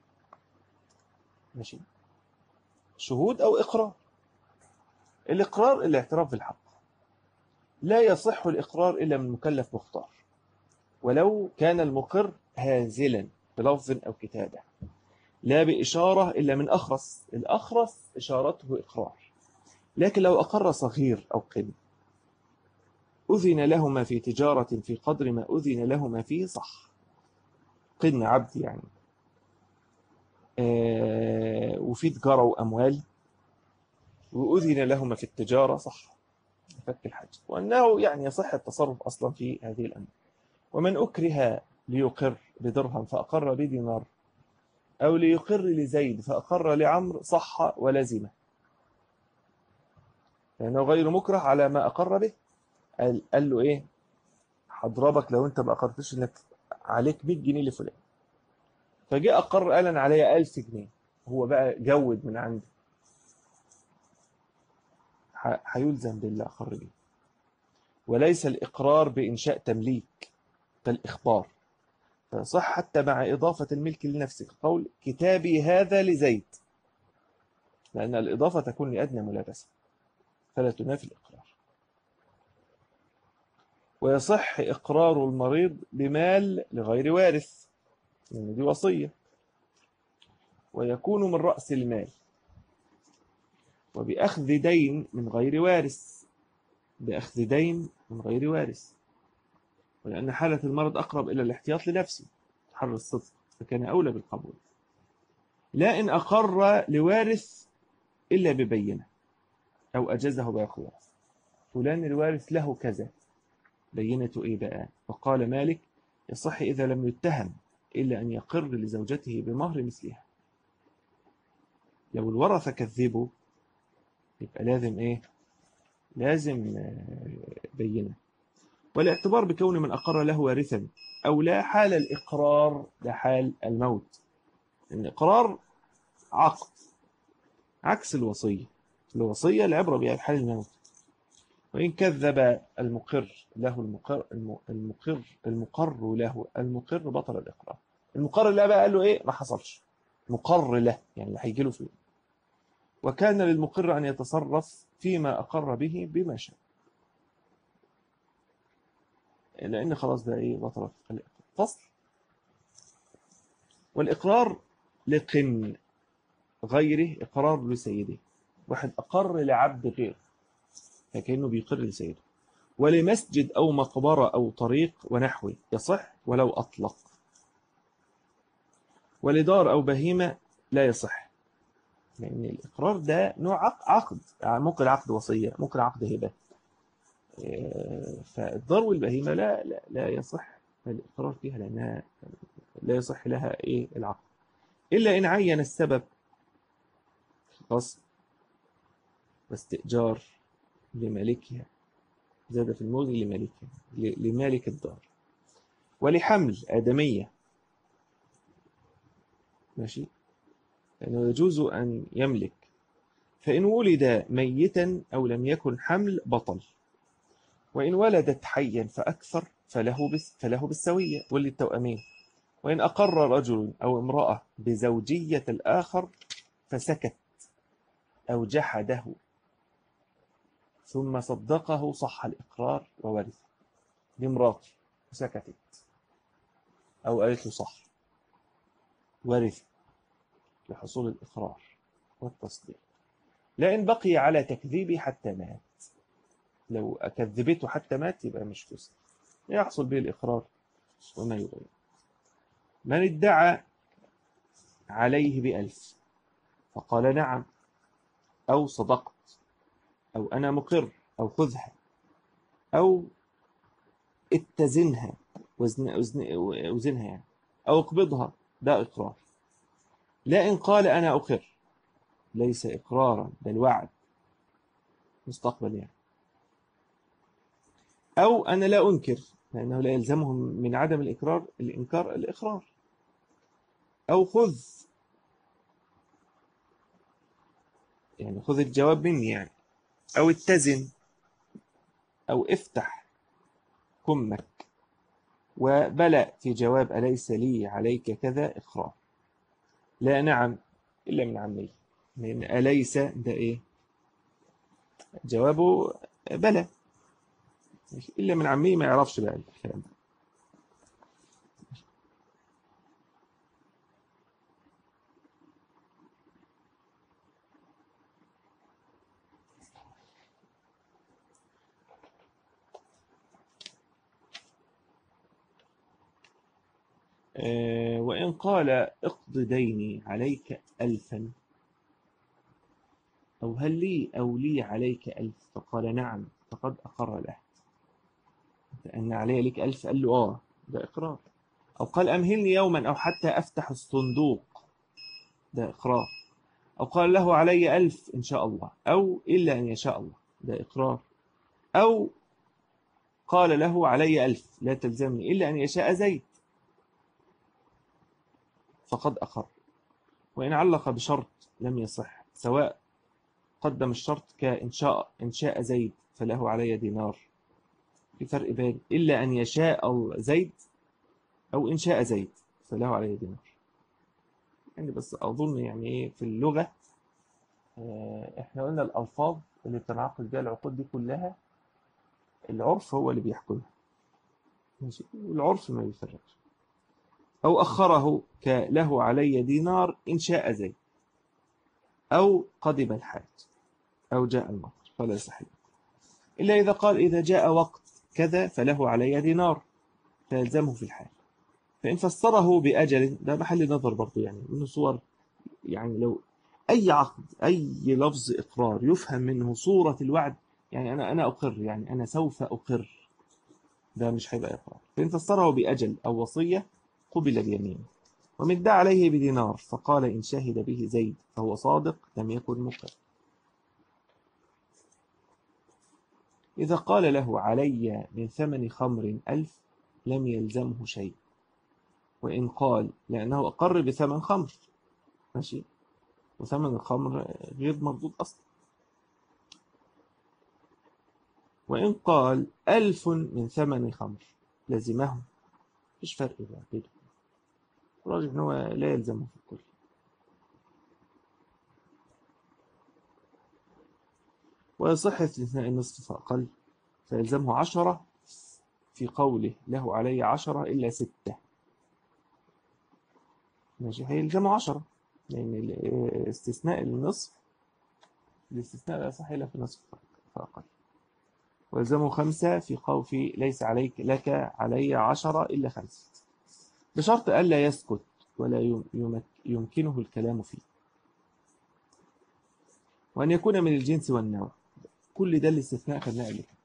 A: ماشي شهود أو إقرار الإقرار الاعتراف بالحق لا يصح الإقرار إلا من مكلف مختار ولو كان المقر هازلا بلفظ أو كتابة لا بإشارة إلا من أخرس الأخرس إشارته إقرار لكن لو أقر صغير أو قن أذن لهما في تجارة في قدر ما أذن لهما فيه صح قن عبد يعني آه وفي تجارة وأموال وأذن لهما في التجارة صح فك الحج وأنه يعني يصح التصرف أصلا في هذه الأمر ومن أكره ليقر بدرهم فأقر بدينار أو ليقر لزيد فأقر لعمر صح ولزمه لأنه غير مكره على ما أقر به قال, قال له إيه هضربك لو أنت ما أقرتش إنك عليك 100 جنيه لفلان فجاء أقر قال أنا عليا 1000 جنيه هو بقى جود من عنده هيلزم بالله أقر به وليس الإقرار بإنشاء تمليك كالإخبار فصح حتى مع إضافة الملك لنفسك قول كتابي هذا لزيد لأن الإضافة تكون لأدنى ملابسة فلا تنافي الإقرار ويصح إقرار المريض بمال لغير وارث لأن دي وصية ويكون من رأس المال وبأخذ دين من غير وارث بأخذ دين من غير وارث ولأن حالة المرض أقرب إلى الاحتياط لنفسه حر الصدق فكان أولى بالقبول لا إن أقر لوارث إلا ببينة أو أجزه بأخوه فلان الوارث له كذا بينة إيه بقى فقال مالك يصح إذا لم يتهم إلا أن يقر لزوجته بمهر مثلها لو الورثة كذبوا يبقى لازم إيه لازم بينة والاعتبار بكون من أقر له وارثا أو لا حال الإقرار لحال الموت الإقرار عقد عكس الوصية الوصية العبرة بها حال الموت وإن كذب المقر له المقر المقر المقر له المقر بطل الإقرار المقر له بقى قال له إيه ما حصلش مقر له يعني اللي هيجي له فيه وكان للمقر أن يتصرف فيما أقر به بما شاء لأن خلاص ده إيه بطل فصل والإقرار لقن غيره إقرار لسيده واحد أقر لعبد غير فكأنه بيقر لسيده ولمسجد أو مقبرة أو طريق ونحوه يصح ولو أطلق ولدار أو بهيمة لا يصح لأن الإقرار ده نوع عق- عقد يعني ممكن عقد وصية ممكن عقد هبة آه، فالضر والبهيمة لا لا, لا يصح الإقرار فيها لأنها لا يصح لها إيه العقد إلا إن عين السبب خلاص واستئجار لمالكها زاد في الموزن لمالكها ل- لمالك الدار ولحمل آدمية ماشي لأنه يجوز أن يملك فإن ولد ميتا أو لم يكن حمل بطل وإن ولدت حيا فأكثر فله بس فله بالسوية وللتوأمين وإن أقر رجل أو امرأة بزوجية الآخر فسكت أو جحده ثم صدقه صح الإقرار وورث لمراته سكتت أو قالت له صح ورث لحصول الإقرار والتصديق لأن بقي على تكذيبه حتى مات لو أكذبته حتى مات يبقى مش فسق يحصل به الإقرار وما يغير من ادعى عليه بألف فقال نعم أو صدقت أو أنا مقر أو خذها أو اتزنها وزن وزن وزنها يعني أو اقبضها ده إقرار لا إن قال أنا أقر ليس إقرارا بل وعد مستقبل يعني أو أنا لا أنكر لأنه لا يلزمهم من عدم الإقرار الإنكار الإقرار أو خذ يعني خذ الجواب مني يعني أو اتزن أو افتح كمك وبلى في جواب أليس لي عليك كذا إقرار لا نعم إلا من عمي لأن أليس ده إيه جوابه بلى إلا من عمي ما يعرفش بقى الكلام ده آه، وإن قال اقض ديني عليك ألفا أو هل لي أو لي عليك ألف فقال نعم فقد أقر له أن علي لك ألف قال له آه ده إقرار أو قال أمهلني يوما أو حتى أفتح الصندوق ده إقرار أو قال له علي ألف إن شاء الله أو إلا أن يشاء الله ده إقرار أو قال له علي ألف لا تلزمني إلا أن يشاء زيد فقد أقر وإن علق بشرط لم يصح سواء قدم الشرط كإن شاء إن شاء زيد فله علي دينار في فرق بين إلا أن يشاء زيد أو إن شاء زيد فله علي دينار يعني بس أظن يعني إيه في اللغة آه، إحنا قلنا الألفاظ اللي بتنعقد بها العقود دي كلها العرف هو اللي بيحكمها ماشي والعرف ما بيفرقش أو أخره كله علي دينار إن شاء زيد أو قدم الحاج أو جاء المطر فلا يصح إلا إذا قال إذا جاء وقت كذا فله علي دينار فيلزمه في الحال فإن فسره بأجل ده محل نظر برضو يعني منه صور يعني لو أي عقد أي لفظ إقرار يفهم منه صورة الوعد يعني أنا أنا أقر يعني أنا سوف أقر ده مش هيبقى إقرار فإن فسره بأجل أو وصية قبل بيمينه ومن ادعى عليه بدينار فقال إن شهد به زيد فهو صادق لم يكن مقر إذا قال له علي من ثمن خمر ألف لم يلزمه شيء وإن قال لأنه أقر بثمن خمر ماشي وثمن الخمر غير مردود أصلا وإن قال ألف من ثمن خمر لزمه مفيش فرق بقى بينه الراجح إن هو لا يلزمه في الكل ويصح استثناء النصف فأقل فيلزمه عشرة في قوله له علي عشرة إلا ستة ماشي هيلزمه عشرة لأن ال- استثناء النصف الاستثناء لا يصح إلا في النصف فأقل ويلزمه خمسة في قول في ليس عليك لك علي عشرة إلا خمسة بشرط ألا يسكت ولا يم- يمك- يمكنه الكلام فيه وأن يكون من الجنس والنوع كل ده الاستثناء خدناه قبل كده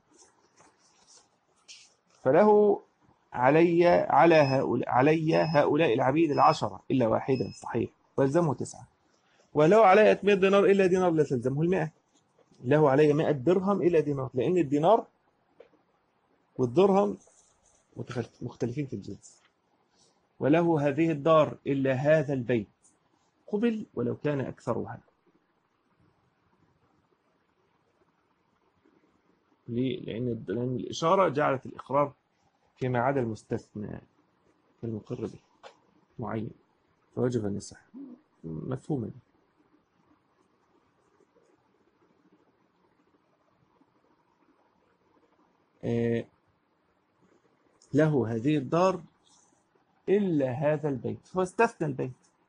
A: فله علي على هؤلاء علي هؤلاء العبيد العشرة إلا واحدا صحيح والزمه تسعة ولو علي 100 دينار إلا دينار لا تلزمه المئة له علي 100 درهم إلا دينار لأن الدينار والدرهم مختلفين في الجنس وله هذه الدار إلا هذا البيت قبل ولو كان أكثرها ليه؟ لأن لأن الإشارة جعلت الإقرار فيما عدا المستثنى في المقر به معين فوجب أن يصح مفهوما آه له هذه الدار إلا هذا البيت هو استثنى البيت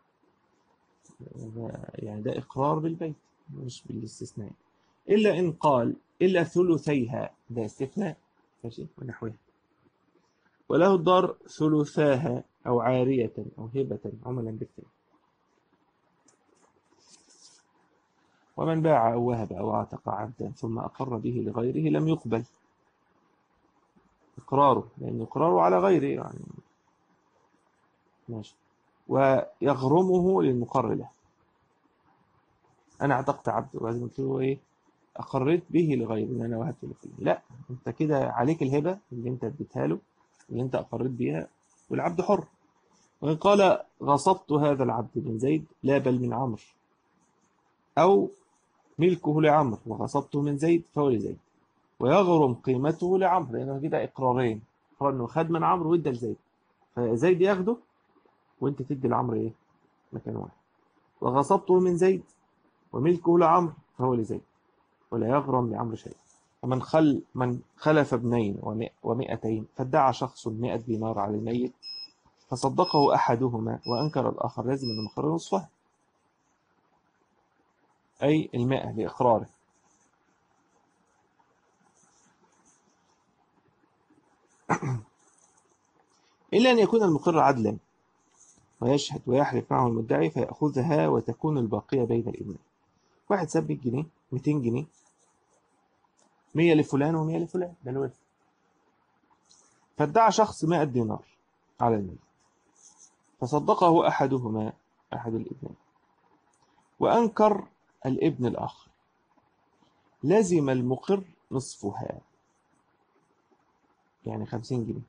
A: يعني ده إقرار بالبيت مش بالاستثناء إلا إن قال إلا ثلثيها ده استثناء ماشي ونحوها وله الدار ثلثاها أو عارية أو هبة عملا بالثاني ومن باع أو وهب أو اعتق عبدا ثم أقر به لغيره لم يقبل إقراره لأن إقراره على غيره يعني ماشي ويغرمه للمقر له أنا اعتقت عبد وبعدين قلت له إيه أقريت به لغيره إن أنا وهبت لفلان لا أنت كده عليك الهبة اللي أنت اديتها له اللي أنت أقريت بيها والعبد حر وإن قال غصبت هذا العبد من زيد لا بل من عمرو أو ملكه لعمرو وغصبته من زيد فهو لزيد ويغرم قيمته لعمرو لأنه كده إقرارين إقرار إنه خد من عمرو وإدى لزيد فزيد ياخده وأنت تدي لعمرو إيه مكان واحد وغصبته من زيد وملكه لعمرو فهو لزيد ولا يغرم لعمرو شيء ومن خل من خلف ابنين ومئتين فادعى شخص مئة دينار على الميت فصدقه أحدهما وأنكر الآخر لازم أن مخرج نصفها أي المئة لإقراره إلا أن يكون المقر عدلا ويشهد ويحلف معه المدعي فيأخذها وتكون الباقية بين الابنين واحد ساب 100 جنيه 200 جنيه 100 لفلان و100 لفلان ده الورث فادعى شخص 100 دينار على الميت فصدقه أحدهما أحد الابنين وأنكر الابن الآخر لزم المقر نصفها يعني 50 جنيه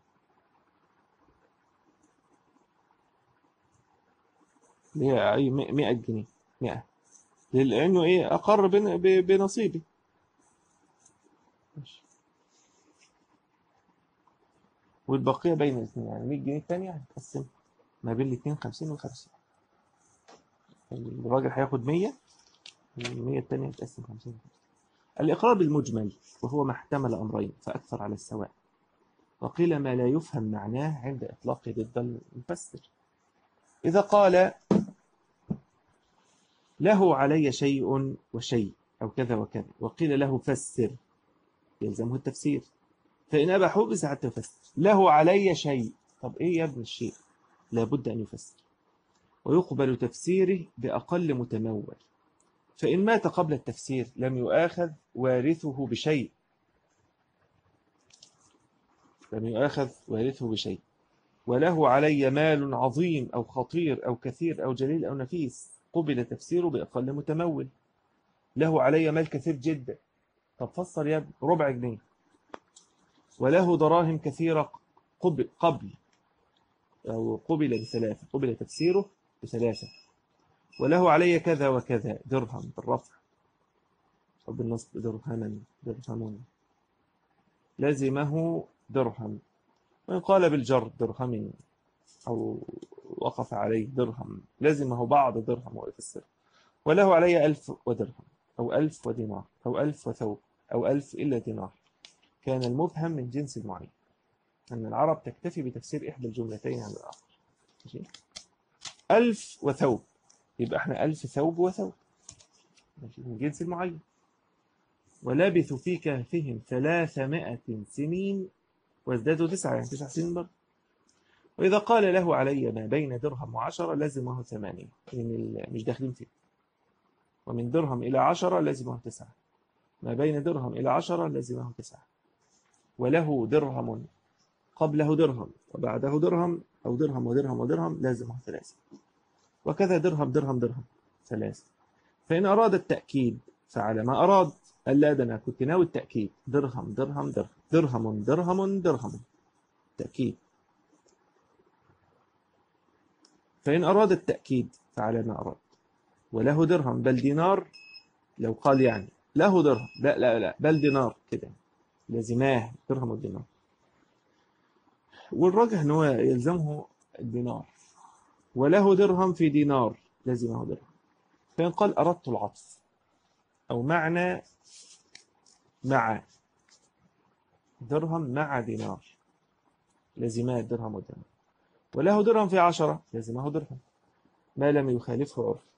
A: اللي هي أي 100 جنيه 100 لأنه إيه أقر بنصيبي ماشي والبقية بين الاثنين يعني 100 جنيه الثانية هتقسم ما بين الاثنين 50 و 50 الراجل هياخد 100 والمية الثانية هتقسم 50 الإقرار بالمجمل وهو ما احتمل أمرين فأكثر على السواء وقيل ما لا يفهم معناه عند إطلاق ضد المفسر إذا قال له علي شيء وشيء أو كذا وكذا وقيل له فسر يلزمه التفسير فإن أبى حبس حتى يفسر له علي شيء طب إيه يا ابن الشيء لابد أن يفسر ويقبل تفسيره بأقل متمول فإن مات قبل التفسير لم يؤاخذ وارثه بشيء لم يؤاخذ وارثه بشيء وله علي مال عظيم أو خطير أو كثير أو جليل أو نفيس قبل تفسيره بأقل متمول له علي مال كثير جدا طب فسر يا ربع جنيه وله دراهم كثيرة قبل, قبل أو قبل بثلاثة قبل تفسيره بثلاثة وله علي كذا وكذا درهم بالرفع أو بالنصب درهما درهم لزمه درهم وإن قال بالجر درهم أو وقف عليه درهم لزمه بعض درهم ويفسر وله علي ألف ودرهم أو ألف ودينار أو ألف وثوب أو ألف إلا دينار كان المفهم من جنس معين أن العرب تكتفي بتفسير إحدى الجملتين عن الآخر ألف وثوب يبقى احنا ألف ثوب وثوب من جنس معين ولبثوا في كهفهم ثلاثمائة سنين وازدادوا تسعة يعني تسع سنين برضه وإذا قال له علي ما بين درهم وعشرة لازمه ثمانية يعني مش داخلين فيه ومن درهم إلى عشرة لازمه تسعة ما بين درهم إلى عشرة لازمه تسعة وله درهم قبله درهم وبعده درهم أو درهم ودرهم ودرهم لازمه ثلاثة وكذا درهم درهم درهم ثلاثة فإن أراد التأكيد فعلى ما أراد ألا ده أنا كنت ناوي التأكيد درهم درهم درهم درهم درهم درهم تأكيد فإن أراد التأكيد فعلى ما أراد وله درهم بل دينار لو قال يعني له درهم لا لا لا بل دينار كده لازماه درهم والدينار والراجح ان هو يلزمه الدينار وله درهم في دينار لازمه درهم فإن قال أردت العطف أو معنى مع درهم مع دينار لازماه الدرهم والدينار وله درهم في عشرة لازمه درهم ما لم يخالفه عرف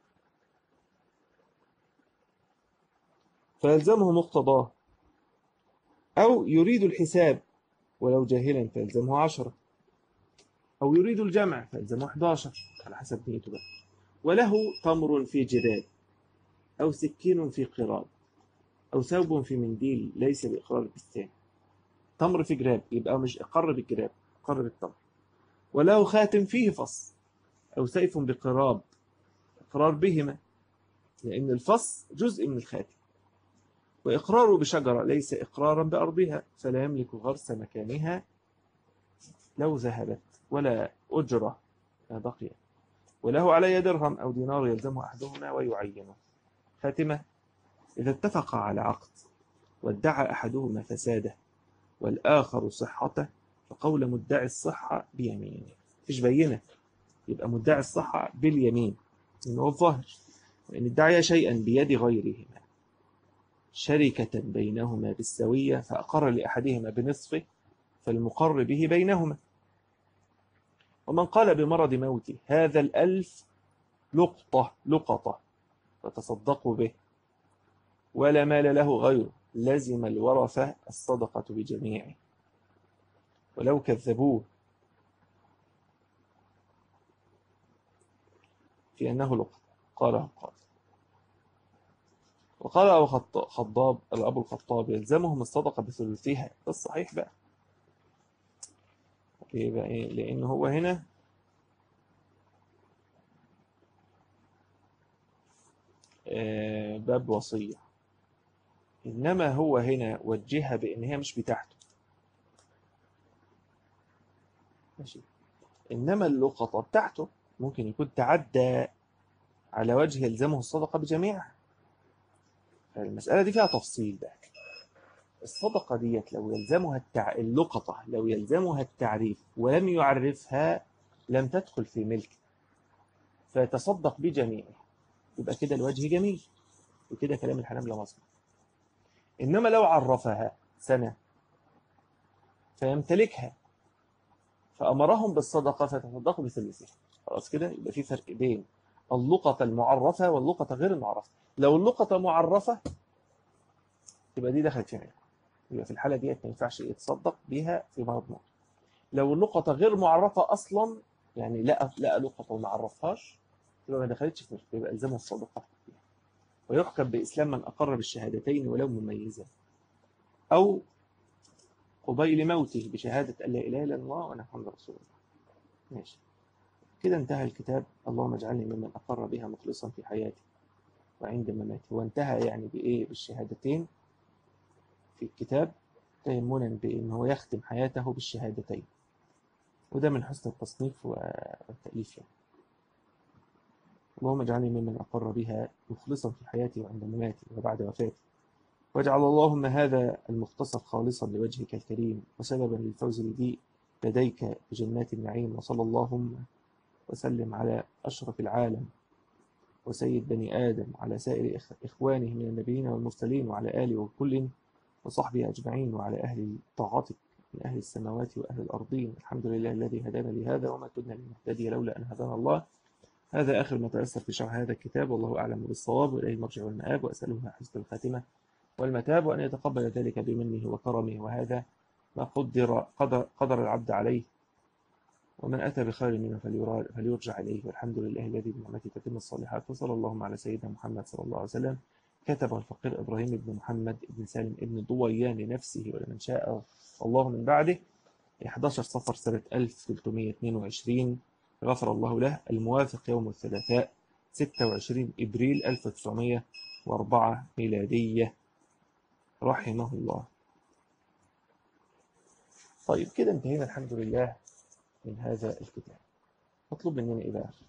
A: فيلزمه مقتضاه أو يريد الحساب ولو جاهلا فيلزمه عشرة أو يريد الجمع فيلزمه 11 على حسب نيته بقى وله تمر في جداد أو سكين في قراب أو ثوب في منديل ليس بإقرار بالثاني تمر في جراب يبقى مش إقر بالجراب إقر بالتمر وله خاتم فيه فص أو سيف بقراب إقرار بهما لأن الفص جزء من الخاتم وإقراره بشجرة ليس إقرارا بأرضها فلا يملك غرس مكانها لو ذهبت ولا أجرة ما بقي وله علي درهم أو دينار يلزمه أحدهما ويعينه خاتمة إذا اتفق على عقد وادعى أحدهما فساده والآخر صحته فقول مدعي الصحة بيمينه مفيش بينة يبقى مدعي الصحة باليمين إنه هو الظاهر وإن ادعي شيئا بيد غيرهما شركة بينهما بالسوية فأقر لأحدهما بنصفه فالمقر به بينهما ومن قال بمرض موته هذا الألف لقطة لقطة فتصدقوا به ولا مال له غيره لزم الورثة الصدقة بجميعه ولو كذبوه في أنه لقطة قاله قال وقال أبو خطاب الأبو الخطاب يلزمهم الصدقة بثلثها ده الصحيح بقى ليه بقى إيه؟ لأن هو هنا باب وصية إنما هو هنا وجهها بأن هي مش بتاعته ماشي إنما اللقطة بتاعته ممكن يكون تعدى على وجه يلزمه الصدقة بجميعها المسألة دي فيها تفصيل بقى الصدقة ديت لو يلزمها التع... اللقطة لو يلزمها التعريف ولم يعرفها لم تدخل في ملك فيتصدق بجميعها يبقى كده الوجه جميل وكده كلام الحنام لا مصنع إنما لو عرفها سنة فيمتلكها فأمرهم بالصدقة فتصدقوا بثلثها خلاص كده يبقى في فرق بين اللقطة المعرفة واللقطة غير المعرفة لو اللقطة معرفة يبقى دي دخلت في ملك يبقى في الحالة ديت ما ينفعش يتصدق بيها في مرض موت لو اللقطة غير معرفة أصلا يعني لقى لقى لقطة وما عرفهاش يبقى ما دخلتش في ملك يبقى إلزامه الصدقة فيها ويحكم بإسلام من أقر بالشهادتين ولو مميزا أو قبيل موته بشهادة أن لا إله إلا الله وأنا محمد رسول الله ماشي كده انتهى الكتاب اللهم اجعلني ممن أقر بها مخلصا في حياتي وعند مماتي وانتهى يعني بإيه بالشهادتين في الكتاب تيمنا بأن هو يختم حياته بالشهادتين وده من حسن التصنيف والتأليف يعني. اللهم اجعلني ممن أقر بها مخلصا في حياتي وعند مماتي وبعد وفاتي واجعل اللهم هذا المختصر خالصا لوجهك الكريم وسببا للفوز بدي لديك بجنات النعيم وصلى اللهم وسلم على أشرف العالم وسيد بني آدم وعلى سائر إخوانه من النبيين والمرسلين وعلى آله وكل وصحبه أجمعين وعلى أهل طاعتك من أهل السماوات وأهل الأرضين الحمد لله الذي هدانا لهذا وما كنا لنهتدي لولا أن هدانا الله هذا آخر ما تأثر في شرح هذا الكتاب والله أعلم بالصواب وإليه المرجع والمآب وأسأله حسن الخاتمة والمتاب وأن يتقبل ذلك بمنه وكرمه وهذا ما قدر قدر, قدر العبد عليه ومن أتى بخير منه فليرا- فليرجع إليه والحمد لله الذي بنعمته تتم الصالحات وصلى اللهم على سيدنا محمد صلى الله عليه وسلم كتبه الفقير إبراهيم بن محمد بن سالم بن ضويان لنفسه ولمن شاء الله من بعده 11 صفر سنة 1322 غفر الله له الموافق يوم الثلاثاء 26 إبريل 1904 ميلادية رحمه الله طيب كده انتهينا الحمد لله من هذا الكتاب مطلوب مننا إيه بقى؟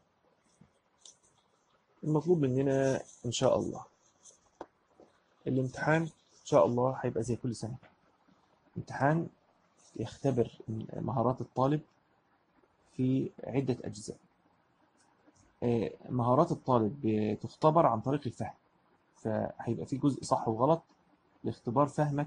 A: المطلوب مننا إن شاء الله الامتحان إن شاء الله هيبقى زي كل سنة امتحان يختبر مهارات الطالب في عدة أجزاء آه، مهارات الطالب بتختبر عن طريق الفهم فهيبقى في جزء صح وغلط لاختبار فهمك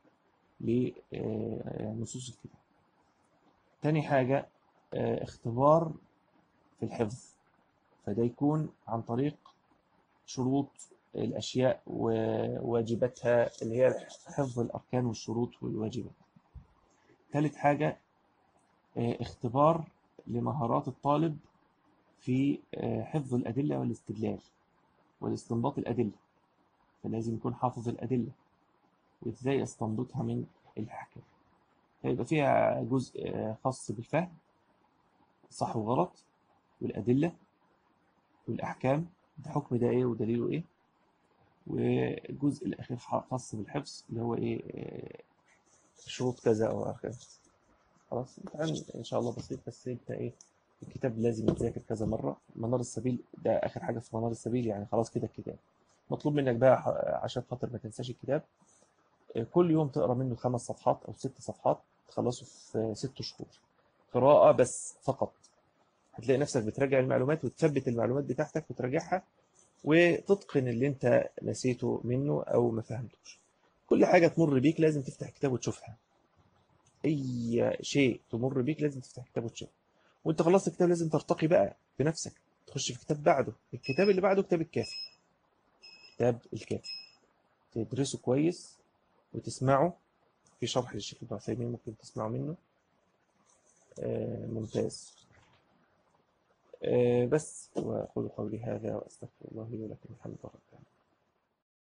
A: لنصوص الكتاب تاني حاجة آه، اختبار في الحفظ فده يكون عن طريق شروط الأشياء وواجباتها اللي هي حفظ الأركان والشروط والواجبات ثالث حاجة آه، اختبار لمهارات الطالب في آه، حفظ الأدلة والاستدلال والاستنباط الأدلة فلازم يكون حافظ الأدلة وإزاي استنبطها من الأحكام فيبقى فيها جزء آه، خاص بالفهم صح وغلط والأدلة والأحكام ده حكم ده إيه ودليله إيه والجزء الأخير خاص بالحفظ اللي هو إيه آه، شروط كذا أو أركان خلاص امتحان إن شاء الله بسيط بس أنت إيه الكتاب لازم يتذاكر كذا مرة منار السبيل ده آخر حاجة في منار السبيل يعني خلاص كده الكتاب مطلوب منك بقى ح- عشان خاطر ما تنساش الكتاب آه، كل يوم تقرا منه خمس صفحات أو ست صفحات تخلصه في ست شهور قراءة بس فقط هتلاقي نفسك بتراجع المعلومات وتثبت المعلومات بتاعتك وتراجعها وتتقن اللي انت نسيته منه او ما فهمتوش كل حاجة تمر بيك لازم تفتح كتاب وتشوفها اي شيء تمر بيك لازم تفتح كتاب وتشوفه وانت خلصت الكتاب لازم ترتقي بقى بنفسك تخش في كتاب بعده الكتاب اللي بعده كتاب الكافي كتاب الكافي تدرسه كويس وتسمعه في شرح للشيخ ابن عثيمين ممكن تسمعه منه آه، ممتاز آه، بس وأقول قولي هذا وأستغفر الله لي ولكم الحمد لله